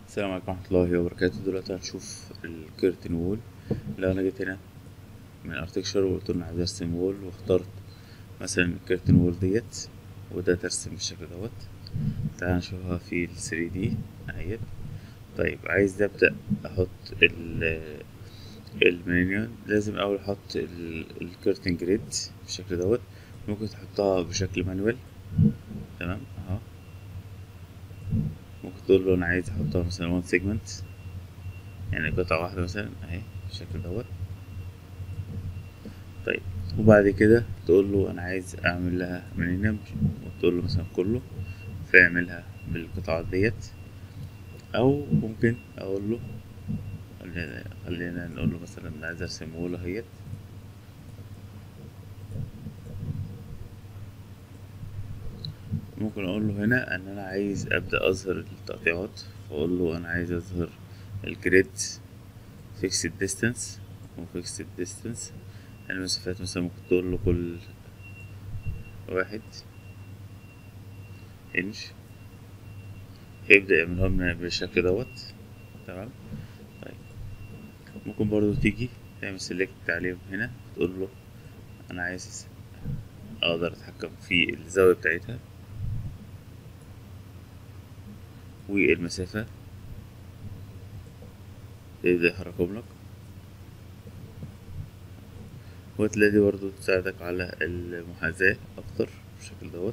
السلام عليكم ورحمة الله وبركاته دلوقتي هنشوف الكيرتن وول لو انا جيت هنا من ارتكشر وقلت له انا عايز ارسم وول واخترت مثلا الكيرتن وول ديت وده ترسم بالشكل دوت تعال نشوفها في ال 3 دي اهيت طيب عايز ابدأ احط ال المنيون لازم اول احط الكيرتن جريد بالشكل دوت ممكن تحطها بشكل مانوال تمام اهو ممكن تقول له انا عايز احطها مثلا وان سيجمنت يعني قطعة واحدة مثلا اهي بالشكل دوت طيب وبعد كده تقول له انا عايز اعمل لها منينم وتقول له مثلا كله فيعملها بالقطعات ديت او ممكن اقول له خلينا نقول له مثلا انا عايز ارسم وول اهيت ممكن اقول له هنا ان انا عايز ابدا اظهر التقطيعات فاقول له انا عايز اظهر الجريد فيكسد ديستانس وفيكسد ديستانس المسافات مثلا ممكن تقول له كل واحد انش يبدأ يعملهم لنا بالشكل دوت تمام طيب ممكن برضو تيجي تعمل سيلكت عليهم هنا تقول له انا عايز اقدر اتحكم في الزاوية بتاعتها والمسافة يبدأ يحركهم لك وتلاقي دي برضو تساعدك على المحاذاة أكتر بالشكل دوت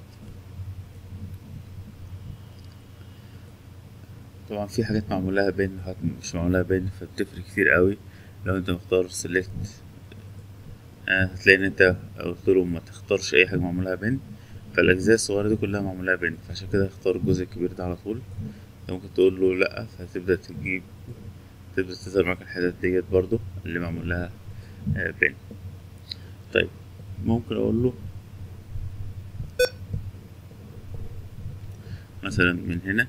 طبعا في حاجات معمول لها بين وحاجات مش معمول لها بين فبتفرق كتير قوي لو انت مختار سيلكت آه هتلاقي ان انت قلت له ما تختارش اي حاجة معمول لها بين فالاجزاء الصغيرة دي كلها معمول لها بين فعشان كده اختار الجزء الكبير ده على طول ممكن تقول له لا فهتبدأ تجيب تبدأ تظهر معاك الحتت ديت برضو اللي معمول لها آه بين طيب ممكن اقول له مثلا من هنا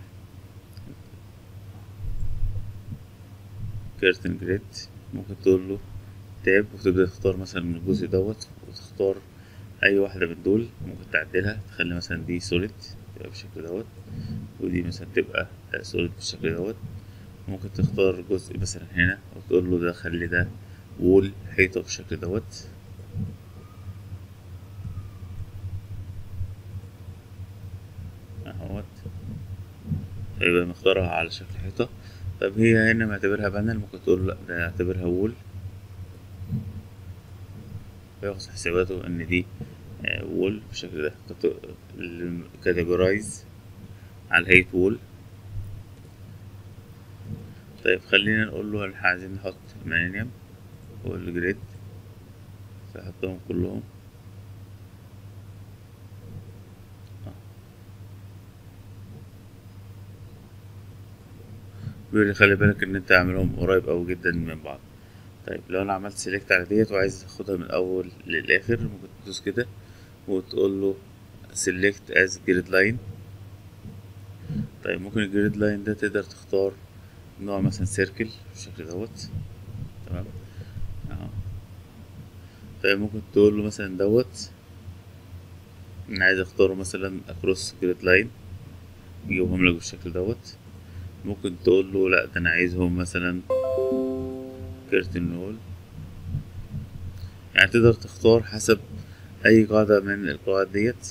كيرتن جريد ممكن تقول له تاب وتبدأ تختار مثلا من الجزء دوت وتختار أي واحدة من دول ممكن تعدلها تخلي مثلا دي سوليد تبقى بالشكل دوت ودي مثلا تبقى سوليد بالشكل دوت ممكن تختار جزء مثلا هنا وتقول له ده خلي ده وول حيطة بالشكل دوت اهوت يبقى مختارها على شكل حيطة طب هي هنا معتبرها بانل ممكن تقول لا ده اعتبرها وول فياخد حساباته ان دي وول بالشكل ده كاتيجورايز على هيئة وول طيب خلينا نقول له احنا عايزين نحط مانيوم والجريد فحطهم كلهم بيقول لي خلي بالك ان انت عاملهم قريب اوي جدا من بعض طيب لو انا عملت سيلكت على ديت وعايز اخدها من الاول للاخر ممكن تدوس كده وتقول له سيلكت از جريد لاين طيب ممكن الجريد لاين ده تقدر تختار نوع مثلا سيركل بالشكل دوت تمام اهو طيب ممكن تقول له مثلا دوت انا عايز اختاره مثلا اكروس جريد لاين يجيبهم لك بالشكل دوت ممكن تقول له لا ده انا عايزهم مثلا كيرتن وول يعني تقدر تختار حسب اي قاعدة من القواعد ديت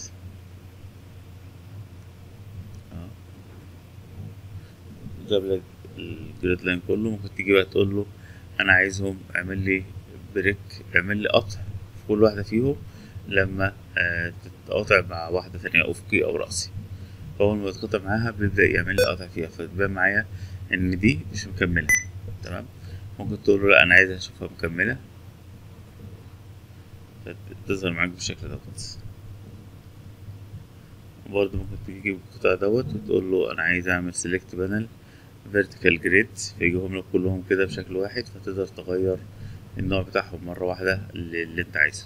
جاب لك الجريد لاين كله ممكن تيجي بقى تقول له انا عايزهم اعمل لي بريك اعمل لي قطع في كل واحدة فيهم لما آه تتقاطع مع واحدة تانية افقي او رأسي فاول ما يتقطع معاها بيبدأ يعمل لي قطع فيها فتبان معايا ان دي مش مكملة تمام ممكن تقول له لا انا عايز اشوفها مكملة تظهر معاك بالشكل دوت برضه ممكن تجيب القطع دوت وتقول له انا عايز اعمل سيلكت بانل فيرتيكال جريد فيجيهم لك كلهم كده بشكل واحد فتقدر تغير النوع بتاعهم مرة واحدة اللي, اللي انت عايزه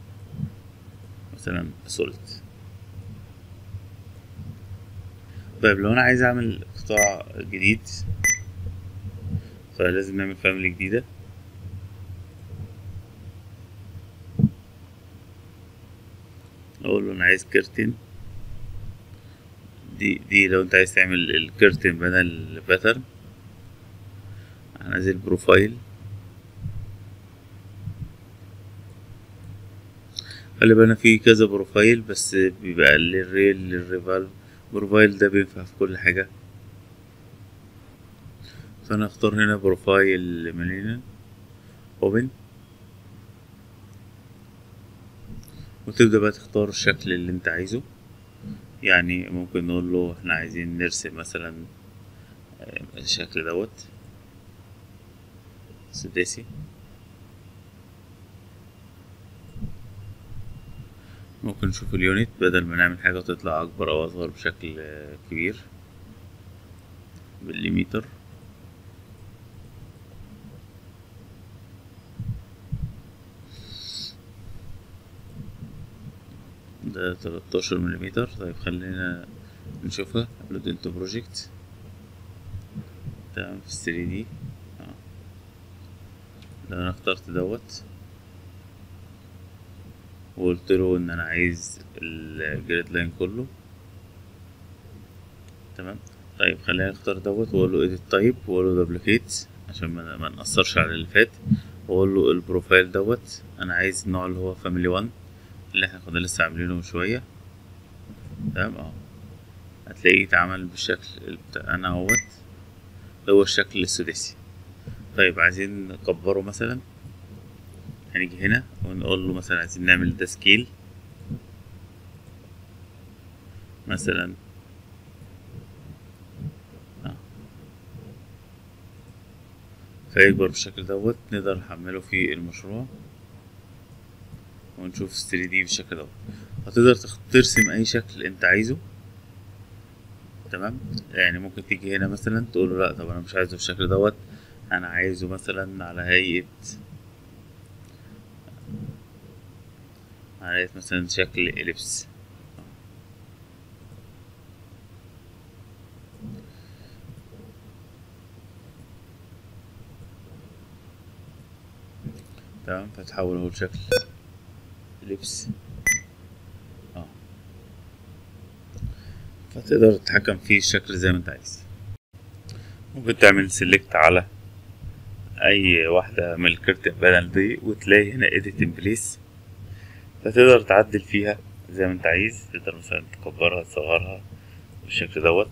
مثلا سوليد طيب لو انا عايز اعمل قطاع جديد فلازم نعمل فاميلي جديدة اقول له انا عايز كرتين دي دي لو انت عايز تعمل الكيرتن بدل باترن هنزل بروفايل خلي بالنا في كذا بروفايل بس بيبقى للريل للريفالف بروفايل ده بينفع في كل حاجة فانا اختار هنا بروفايل منين اوبن وتبدأ بقى تختار الشكل اللي انت عايزه يعني ممكن نقول له احنا عايزين نرسم مثلا آه، الشكل دوت سداسي ممكن نشوف اليونت بدل ما نعمل حاجة تطلع أكبر أو أصغر بشكل آه، كبير بالليمتر ده تلاتاشر مليمتر طيب خلينا نشوفها upload into project تمام في 3 دي لو انا اخترت دوت وقلت له ان انا عايز الجريد لاين كله تمام طيب خلينا نختار دوت واقول له edit type واقول له duplicate عشان ما ما نأثرش على اللي فات واقول له البروفايل دوت انا عايز النوع اللي هو family 1 اللي احنا كنا لسه عاملينه من شوية تمام اهو هتلاقيه اتعمل بالشكل بتاع انا اهوت هو الشكل السداسي طيب عايزين نكبره مثلا هنيجي هنا ونقول له مثلا عايزين نعمل ده سكيل مثلا آه. فيكبر بالشكل دوت نقدر نحمله في المشروع ونشوف 3 دي بالشكل دوت هتقدر تخ- ترسم اي شكل انت عايزه تمام يعني ممكن تيجي هنا مثلا تقول له لا طب انا مش عايزه بالشكل دوت انا عايزه مثلا على هيئة على هيئة مثلا شكل إليبس تمام فتحول اهو لشكل إليبس اه فتقدر تتحكم في الشكل زي ما انت عايز ممكن تعمل سيلكت على اي واحدة من الكرتون بانل دي وتلاقي هنا edit in place فتقدر تعدل فيها زي ما انت عايز تقدر مثلا تكبرها تصغرها بالشكل دوت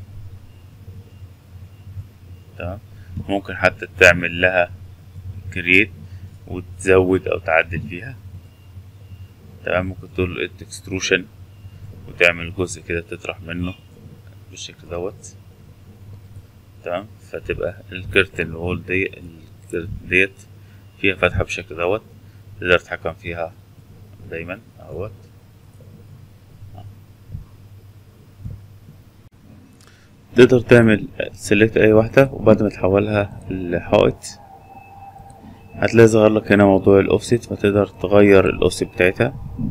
تمام ممكن حتى تعمل لها create وتزود او تعدل فيها تمام ممكن تقول له edit extrusion وتعمل جزء كده تطرح منه بالشكل دوت تمام فتبقى الكرتن وول دي الكرتن ديت فيها فتحة بالشكل دوت تقدر تتحكم فيها دايما اهوت تقدر تعمل سيلكت اي واحدة وبعد ما تحولها لحائط هتلاقي ظهر لك هنا موضوع الاوفست فتقدر تغير الاوفست بتاعتها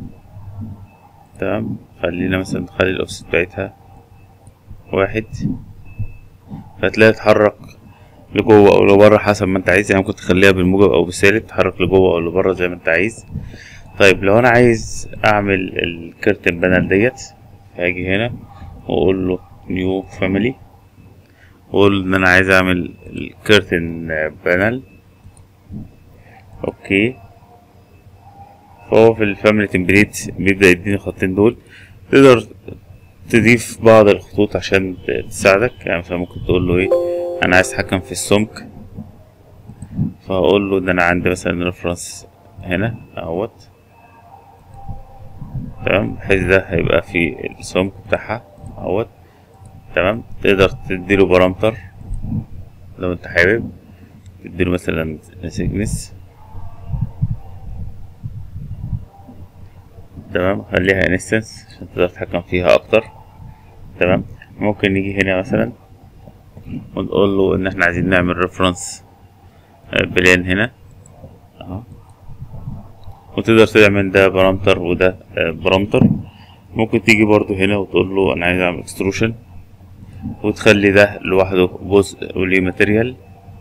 تمام خلينا مثلا نخلي الاوفست بتاعتها واحد فتلاقيها تتحرك لجوه او لبره حسب ما انت عايز يعني ممكن تخليها بالموجب او بالسالب تتحرك لجوه او لبره زي ما انت عايز طيب لو انا عايز اعمل الكرتن بانل ديت هاجي هنا واقول له نيو فاميلي واقول ان انا عايز اعمل الكرتن بانل اوكي فهو في الفاميلي تمبليت بيبدأ يديني الخطين دول تقدر تضيف بعض الخطوط عشان تساعدك يعني مثلا ممكن تقول له ايه انا عايز اتحكم في السمك فهقول له ان انا عندي مثلا ريفرنس هنا اهوت تمام بحيث ده هيبقى في السمك بتاعها اهوت تمام تقدر تديله بارامتر لو انت حابب تديله مثلا سيجنس تمام خليها انستنس عشان تقدر تتحكم فيها اكتر تمام ممكن نيجي هنا مثلا ونقول له ان احنا عايزين نعمل ريفرنس بلان هنا اهو وتقدر تعمل ده بارامتر وده بارامتر ممكن تيجي برضو هنا وتقول له انا عايز اعمل اكستروشن وتخلي ده لوحده جزء وليه ماتيريال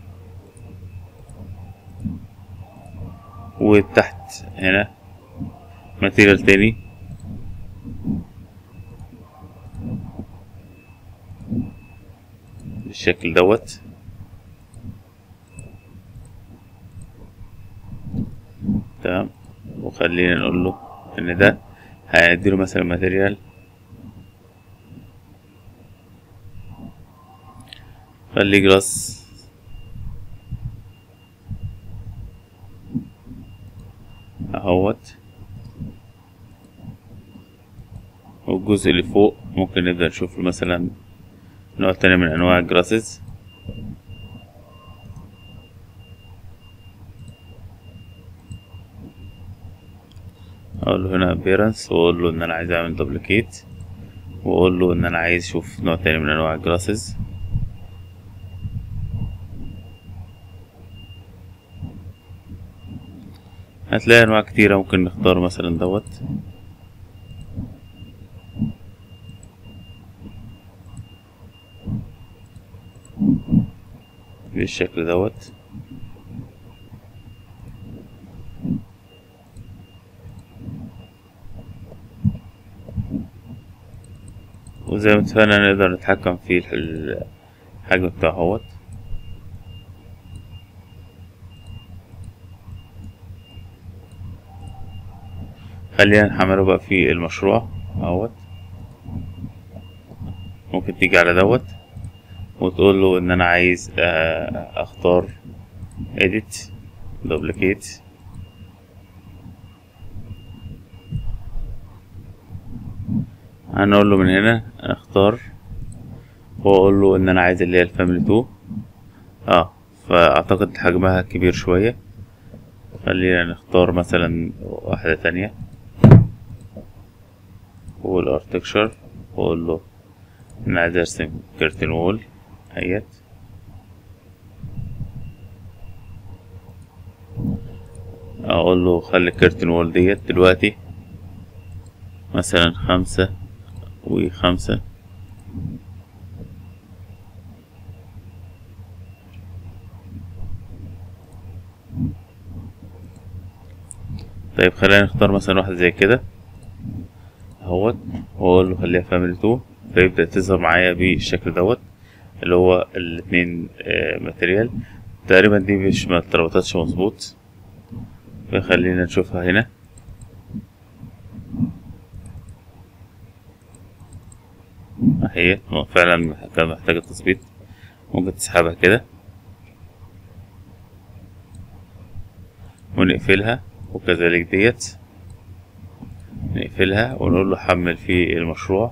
وتحت هنا ماتيريال تاني بالشكل دوت تمام وخلينا نقول له ان ده هنديله مثلا ماتيريال خليه جلاس اهوت والجزء اللي فوق ممكن نبدأ نشوف له مثلا نوع تاني من انواع الجراسز اقول له هنا appearance واقول له ان انا عايز اعمل دبليكيت واقول له ان انا عايز اشوف نوع تاني من انواع الجراسز هتلاقي انواع كتيرة ممكن نختار مثلا دوت بالشكل دوت وزي ما اتفقنا نقدر نتحكم في الح- الحجم بتاعه اهوت خلينا نحمله بقى في المشروع اهوت ممكن تيجي على دوت وتقول له ان انا عايز آه، اختار edit duplicate هنقول له من هنا اختار واقول له ان انا عايز اللي هي الفاميلي 2 اه فاعتقد حجمها كبير شوية خلينا نختار مثلا واحدة تانية والارتكشر واقول له انا عايز ارسم كرتن وول اهيت اقول له خلي الكرتن وول ديت دلوقتي مثلا خمسة وخمسة طيب خلينا نختار مثلا واحدة زي كده اهوت واقول له خليها فاميلي تو فيبدأ تظهر معايا بالشكل دوت اللي هو الاتنين آه، ماتريال تقريبا دي مش ما اتربطتش مظبوط فخلينا نشوفها هنا اهي هو فعلا كان محتاجة تظبيط ممكن تسحبها كده ونقفلها وكذلك ديت نقفلها ونقول له حمل في المشروع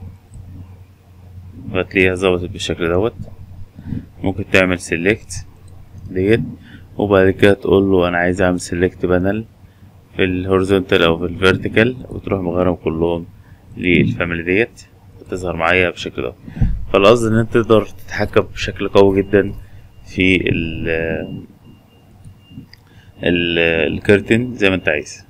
وهتلاقيها ظبطت بالشكل دوت ممكن تعمل سيلكت ديت وبعد كده تقول له انا عايز اعمل سيلكت بانل في الهوريزونتال او في الفيرتيكال وتروح مغيرهم كلهم للفاميلي ديت تظهر معايا بالشكل ده فالقصد ان انت تقدر تتحكم بشكل قوي جدا في ال ال الكرتن زي ما انت عايز